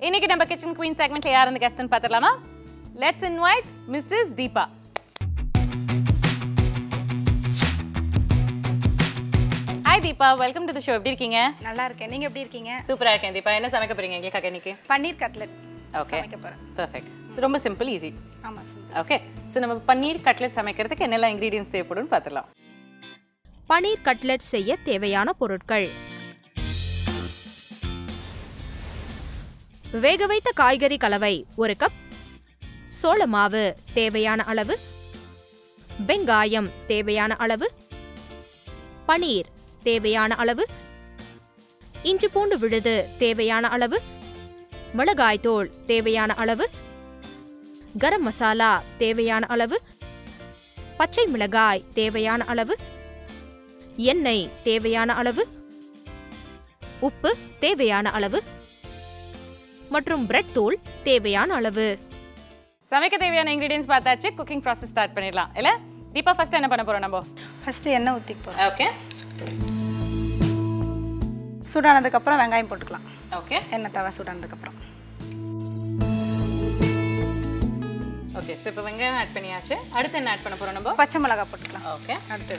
இன்னைக்கு நம்ம kitchen queen செக்மெண்ட்ல யார் அந்த கெஸ்ட்னு பார்த்துடலாமா let's invite Mrs Deepa hi Deepa welcome to the show எப்படி இருக்கீங்க நல்லா இருக்கேன் நீங்க எப்படி இருக்கீங்க சூப்பரா இருக்கேன் தீபா என்ன சமைக்க போறீங்க எங்களுக்காக இன்னைக்கு பன்னீர் கட்லெட் ஓகே சமைக்க போறேன் பர்ஃபெக்ட் ஸோ ரொம்ப சிம்பிள் ஈஸி ஆமா சிம்பிள் ஓகே ஸோ நம்ம பன்னீர் கட்லெட் சமைக்கிறதுக்கு என்னெல்லாம் இன்க்ரீடியன்ஸ் தேவைப்படும்னு பார்த்துடலாம் பனீர் கட்லெட் செய்ய தேவையான பொருட்கள் வேக வைத்த காய்கறி கலவை ஒரு கப் சோள மாவு தேவையான அளவு வெங்காயம் தேவையான அளவு பனீர் தேவையான அளவு இஞ்சி பூண்டு விழுது தேவையான அளவு மிளகாய்த்தூள் தேவையான அளவு கரம் மசாலா தேவையான அளவு பச்சை மிளகாய் தேவையான அளவு எண்ணெய் தேவையான அளவு உப்பு தேவையான அளவு மற்றும் பிரெட் தூள் தேவையான அளவு சமைக்க தேவையான இன்க்ரீடியன்ஸ் பார்த்தாச்சு குக்கிங் ப்ராசஸ் ஸ்டார்ட் பண்ணிடலாம் இல்ல தீபா ஃபர்ஸ்ட் என்ன பண்ண போறோம் நம்ம ஃபர்ஸ்ட் எண்ணெய் ஊற்றிக்க போறோம் ஓகே சூடானதுக்கப்புறம் வெங்காயம் போட்டுக்கலாம் ஓகே எண்ணெய் தவா சூடானதுக்கப்புறம் ஓகே ஸோ இப்போ வெங்காயம் ஆட் பண்ணியாச்சு அடுத்து என்ன ஆட் பண்ண போறோம் நம்ம பச்சை மிளகாய் போட்டுக்கலாம் ஓகே அடுத்தது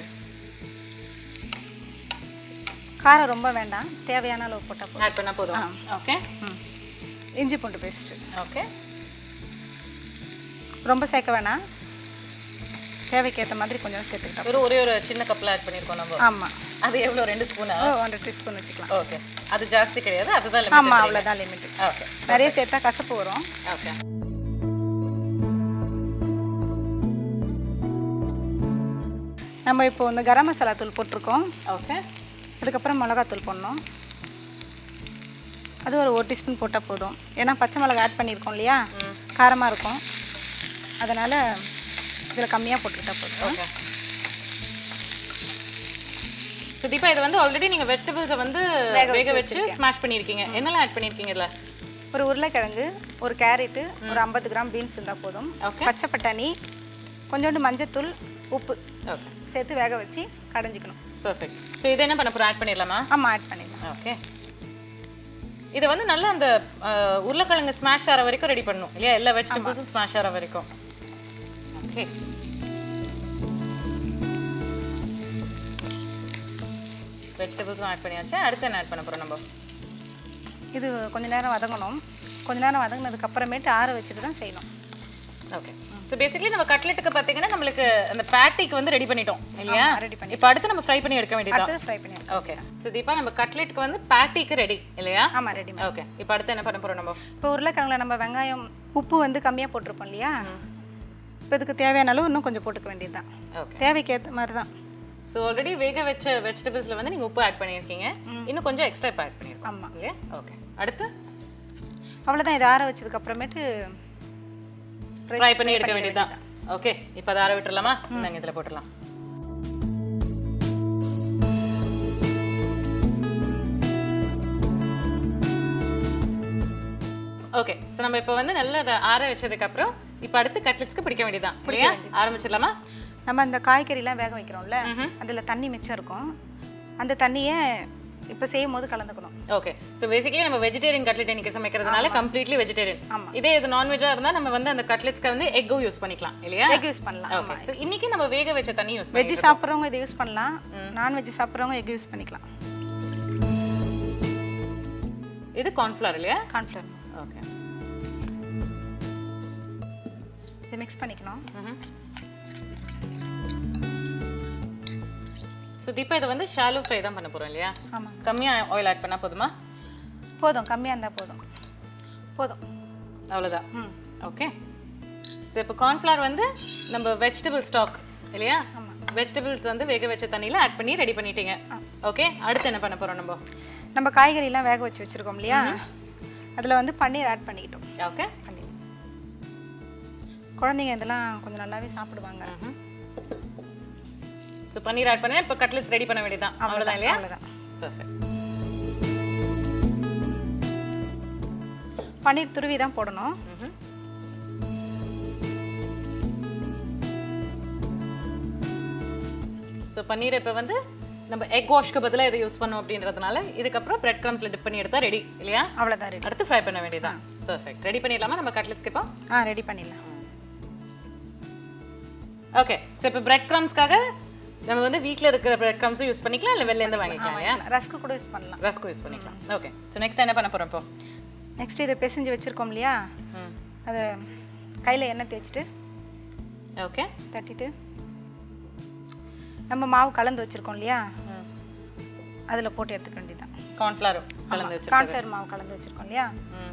காரம் ரொம்ப வேண்டாம் தேவையான அளவு போட்டால் போதும் ஆட் பண்ணா போதும் ஓகே ம். இஞ்சி பூண்டு பேஸ்ட்டு ஓகே ரொம்ப சேர்க்க வேணாம் தேவைக்கு ஏற்ற மாதிரி கொஞ்சம் சேர்த்துக்கிட்டோம் ஒரு ஒரே ஒரு சின்ன கப்பில் ஆட் பண்ணியிருக்கோம் நம்ம ஆமாம் அது எவ்வளோ ரெண்டு ஸ்பூனா ஓ ஒன்றரை டீஸ்பூன் வச்சுக்கலாம் ஓகே அது ஜாஸ்தி கிடையாது அதுதான் limit ஆமாம் தெரியுமா? அவ்வளோதான் லிமிட் ஓகே நிறைய சேர்த்தா கசப்பு வரும் ஓகே நம்ம இப்போ வந்து கரம் மசாலா தூள் போட்டிருக்கோம் ஓகே அதுக்கப்புறம் மிளகாத்தூள் போடணும் அது ஒரு ஒரு டீஸ்பூன் போட்டால் போதும் ஏன்னா பச்சை மிளகா ஆட் பண்ணியிருக்கோம் இல்லையா காரமாக இருக்கும் அதனால் இதில் கம்மியாக போட்டுக்கிட்டா போதும் ஓகே ஸோ தீபா இது வந்து ஆல்ரெடி நீங்கள் வெஜிடபிள்ஸை வந்து வேக வேக வச்சு வச்சு ஸ்மாஷ் பண்ணியிருக்கீங்க என்னெல்லாம் ஆட் பண்ணியிருக்கீங்க இதில் ஒரு உருளைக்கிழங்கு ஒரு கேரட்டு ஒரு ஐம்பது கிராம் பீன்ஸ் இருந்தால் போதும் Okay. பச்சை பட்டாணி கொஞ்சோண்டு மஞ்சத்தூள் உப்பு ஓகே சேர்த்து வேக வச்சு கடைஞ்சிக்கணும் பர்ஃபெக்ட் ஸோ இதை என்ன பண்ண போகிறோம் ஆட் பண்ணிடலாமா ஆமாம் ஆட் பண்ணிடலாம் ஓகே இதை வந்து நல்லா அந்த அஹ், உருளைக்கிழங்கு ஸ்மாஷ் ஆகிற வரைக்கும் ரெடி பண்ணணும் இல்லையா எல்லா வெஜிடபிள்ஸும் ஸ்மாஷ் ஆகிற வரைக்கும் ஓகே வெஜிடபிள்ஸும் ஆட் பண்ணியாச்சு அடுத்து என்ன ஆட் பண்ண போகிறோம் நம்ம இது கொஞ்ச நேரம் வதங்கணும் கொஞ்ச நேரம் வதங்கினதுக்கு அப்புறமேட்டு ஆற வச்சுட்டு தான் செய்யணும் ஓகே ஸோ பேசிக்கலி நம்ம கட்லெட்டுக்கு பார்த்தீங்கன்னா நம்மளுக்கு அந்த பேட்டிக்கு வந்து ரெடி பண்ணிட்டோம் இல்லையா ஆமா, ready பண்ணிட்டோம். இப்போ அடுத்து நம்ம ஃப்ரை பண்ணி எடுக்க வேண்டியதா அடுத்தது ஃப்ரை பண்ணிடலாம் ஓகே ஸோ தீபா நம்ம கட்லெட்டுக்கு வந்து பேட்டிக்கு ரெடி இல்லையா ஆமாம் ரெடி ஓகே இப்போ அடுத்து என்ன பண்ண போகிறோம் நம்ம இப்போ உருளைக்கிழங்குல நம்ம வெங்காயம் உப்பு வந்து கம்மியாக போட்டிருப்போம் இல்லையா இப்போ இதுக்கு தேவையான அளவு இன்னும் கொஞ்சம் போட்டுக்க வேண்டியது தான் ஓகே தேவைக்கு ஏற்ற மாதிரி தான் ஸோ ஆல்ரெடி வேக வச்ச வெஜிடபிள்ஸில் வந்து நீங்கள் உப்பு ஆட் பண்ணியிருக்கீங்க இன்னும் கொஞ்சம் எக்ஸ்ட்ரா இப்போ ஆட் பண்ணியிருக்கோம் ஆமாம் இல்லையா ஓகே அடுத்து அவ்வளோதான் இதை ஆற வச்சதுக்கு அப்புறமேட்டு ஃப்ரை பண்ணி எடுக்க வேண்டியதுதான் ஓகே இப்போ அதை ஆற விட்டுறலாமா நாங்கள் இதில் போட்டுடலாம் ஓகே ஸோ நம்ம இப்போ வந்து நல்லா அதை ஆற வச்சதுக்கு அப்புறம் இப்போ அடுத்து கட்லெட்ஸ்க்கு பிடிக்க வேண்டியதுதான் இல்லையா ஆரம்பிச்சிடலாமா நம்ம அந்த காய்கறிலாம் வேக வைக்கிறோம்ல அதில் தண்ணி மிச்சம் இருக்கும் அந்த தண்ணியை இப்போ செய்யும் போது கலந்துக்கணும் ஓகே ஸோ பேசிக்கலி நம்ம வெஜிடேரியன் கட்லெட் இன்னைக்கு சமைக்கிறதுனால கம்ப்ளீட்லி வெஜிடேரியன் ஆமா. இதே இது நான்வெஜ்ஜாக இருந்தால் நம்ம வந்து அந்த கட்லெட்ஸ்க்கு வந்து எக்கும் யூஸ் பண்ணிக்கலாம் இல்லையா எக் யூஸ் பண்ணலாம் ஓகே ஸோ இன்னைக்கு நம்ம வேக வச்ச தண்ணி யூஸ் வெஜ்ஜு சாப்பிட்றவங்க இதை யூஸ் பண்ணலாம் நான்வெஜ் சாப்பிட்றவங்க எக் யூஸ் பண்ணிக்கலாம் இது கார்ன்ஃப்ளவர் இல்லையா கார்ன்ஃப்ளவர் ஓகே இதை மிக்ஸ் பண்ணிக்கணும் ஸோ தீபா இதை வந்து ஷாலோ ஃப்ரை தான் பண்ண போகிறோம் இல்லையா ஆமாம் கம்மியாக ஆயில் ஆட் பண்ணால் போதுமா போதும் கம்மியாக இருந்தால் போதும் போதும் அவ்வளோதான் ம் ஓகே ஸோ இப்போ கார்ன்ஃப்ளவர் வந்து நம்ம வெஜிடபிள் ஸ்டாக் இல்லையா வெஜிடபிள்ஸ் வந்து வேக வச்ச தண்ணியில் ஆட் பண்ணி ரெடி பண்ணிட்டீங்க ஓகே அடுத்து என்ன பண்ண போகிறோம் நம்ம நம்ம காய்கறிலாம் வேக வச்சு வச்சுருக்கோம் இல்லையா அதில் வந்து பன்னீர் ஆட் பண்ணிக்கிட்டோம் ஓகே பன்னீர் குழந்தைங்க இதெல்லாம் கொஞ்சம் நல்லாவே சாப்பிடுவாங்க ஸோ பன்னீர் ஆட் பண்ணி இப்போ கட்லெட்ஸ் ரெடி பண்ண வேண்டியதுதான் அவ்வளோதான் இல்லையா அவ்வளோதான் பர்ஃபெக்ட் பன்னீர் துருவி தான் போடணும் ஸோ பன்னீர் இப்போ வந்து நம்ம எக் வாஷ்க்கு பதிலாக இதை யூஸ் பண்ணோம் அப்படின்றதுனால இதுக்கப்புறம் பிரெட் கிரம்ஸில் டிப் பண்ணி எடுத்தா ரெடி இல்லையா அவ்வளோதான் ரெடி அடுத்து ஃப்ரை பண்ண வேண்டியதான் பெர்ஃபெக்ட் ரெடி பண்ணிடலாமா நம்ம கட்லெட்ஸ்க்கு இப்போ ஆ ரெடி பண்ணிடலாம் ஓகே ஸோ இப்போ பிரெட் கிரம்ஸ்க்காக நம்ம வந்து வீட்டில் இருக்கிற பிரெட் கிரம்ஸும் யூஸ் பண்ணிக்கலாம் இல்லை வெளிலேருந்து வாங்கிக்கலாம் இல்லையா ரஸ்க்கு கூட யூஸ் பண்ணலாம் ரஸ்க்கும் யூஸ் பண்ணிக்கலாம் ஓகே ஸோ நெக்ஸ்ட் என்ன பண்ண போகிறோம் இப்போ நெக்ஸ்ட் இதை பிசைஞ்சு வச்சுருக்கோம் இல்லையா ம் அதை கையில் எண்ணெய் தேய்ச்சிட்டு ஓகே தட்டிட்டு நம்ம மாவு கலந்து வச்சுருக்கோம் இல்லையா அதில் போட்டு எடுத்துக்க வேண்டியதுதான் கார்ன்ஃப்ளவர் கலந்து வச்சு கார்ன்ஃப்ளவர் மாவு கலந்து வச்சுருக்கோம் இல்லையா ம்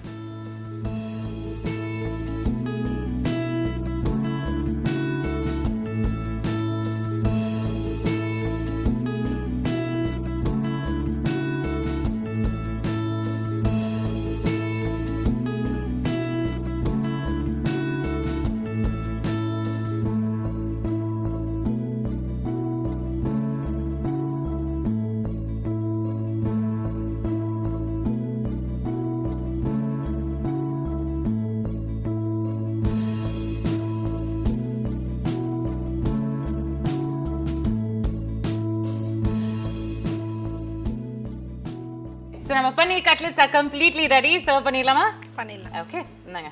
ஸோ நம்ம paneer cutlets are completely ready serve பண்ணிடலாமா பண்ணிடலாம் ஓகே இந்தாங்க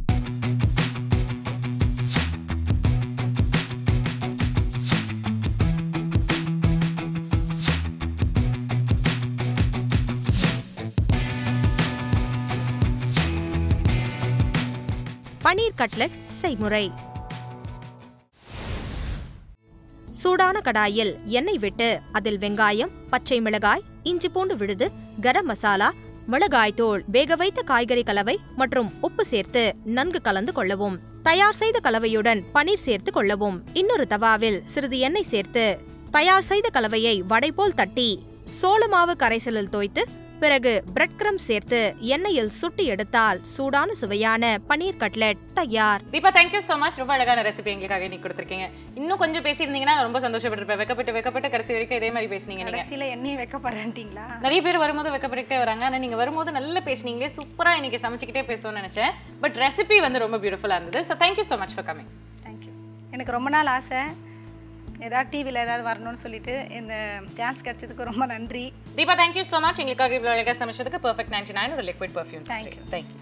பனீர் கட்லெட் செய்முறை சூடான கடாயில் எண்ணெய் விட்டு அதில் வெங்காயம் பச்சை மிளகாய் இஞ்சி பூண்டு விழுது கரம் மசாலா மிளகாய் தூள் வேக வைத்த காய்கறி கலவை மற்றும் உப்பு சேர்த்து நன்கு கலந்து கொள்ளவும் தயார் செய்த கலவையுடன் பனீர் சேர்த்து கொள்ளவும் இன்னொரு தவாவில் சிறிது எண்ணெய் சேர்த்து தயார் செய்த கலவையை வடை போல் தட்டி சோளமாவு கரைசலில் தோய்த்து பிறகு பிரெட் கிரம் சேர்த்து எண்ணெயில் சுட்டி எடுத்தால் சூடான சுவையான பனீர் கட்லெட் தயார் தீபா தேங்க்யூ ஸோ மச் ரொம்ப அழகான ரெசிபி எங்களுக்காக நீ கொடுத்துருக்கீங்க இன்னும் கொஞ்சம் பேசியிருந்தீங்கன்னா நான் ரொம்ப சந்தோஷப்பட்டிருப்பேன் வெக்கப்பட்டு வெக்கப்பட்டு கடைசி வரைக்கும் இதே மாதிரி பேசுனீங்க நீங்க கடைசியில் எண்ணெயை வைக்க போகிறேன்ட்டிங்களா நிறைய பேர் வரும்போது வெக்கப்பட்டுக்கிட்டே வராங்க ஆனால் நீங்கள் வரும்போது நல்லா பேசுனீங்களே சூப்பராக இன்னைக்கு சமைச்சிக்கிட்டே பேசணும்னு நினச்சேன் பட் ரெசிபி வந்து ரொம்ப பியூட்டிஃபுல்லாக இருந்தது so thank you so much for coming thank you எனக்கு ரொம்ப நாள் ஆசை ஏதாவது டிவியில் ஏதாவது வரணும்னு சொல்லிட்டு இந்த சான்ஸ் கிடைச்சதுக்கு ரொம்ப நன்றி தீபா தேங்க்யூ ஸோ மச் எங்களுக்காக இவ்வளோ அழகாக சமைச்சதுக்கு பர்ஃபெக்ட் நைன்டி நைன் ஒரு liquid perfume Thank you. Thank you